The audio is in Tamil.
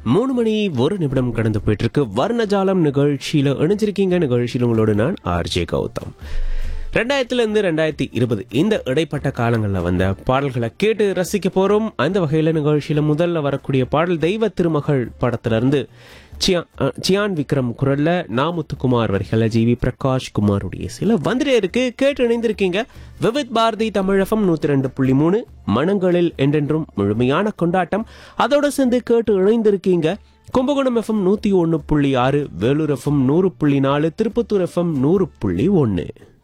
மூணு மணி ஒரு நிமிடம் கடந்து போயிட்டு இருக்கு வர்ணஜாலம் நிகழ்ச்சியில இணைஞ்சிருக்கீங்க நிகழ்ச்சியில் உங்களோட நான் ஆர்ஜே கௌதம் ரெண்டாயிரத்துல இருந்து ரெண்டாயிரத்தி இருபது இந்த இடைப்பட்ட காலங்களில் வந்த பாடல்களை கேட்டு ரசிக்க போறோம் அந்த வகையில நிகழ்ச்சியில முதல்ல வரக்கூடிய பாடல் தெய்வ திருமகள் படத்துல இருந்து சியா- அஹ், சியான் விக்ரம் குரல்ல நாமுத்துக்குமார் வரிகள ஜிவி பிரகாஷ் குமாருடைய சில வந்துட்டே இருக்கு கேட்டு இணைந்திருக்கீங்க விவித் பாரதி தமிழகம் நூத்தி ரெண்டு புள்ளி மூணு மனங்களில் என்றென்றும் முழுமையான கொண்டாட்டம் அதோட சேர்ந்து கேட்டு இணைந்திருக்கீங்க கும்பகோணம் எஃப்எம் நூத்தி ஒன்னு புள்ளி ஆறு வேலூர் எஃப்எம் நூறு புள்ளி நாலு திருப்பத்தூர் எஃப்எம் நூறு புள்ளி ஒன்னு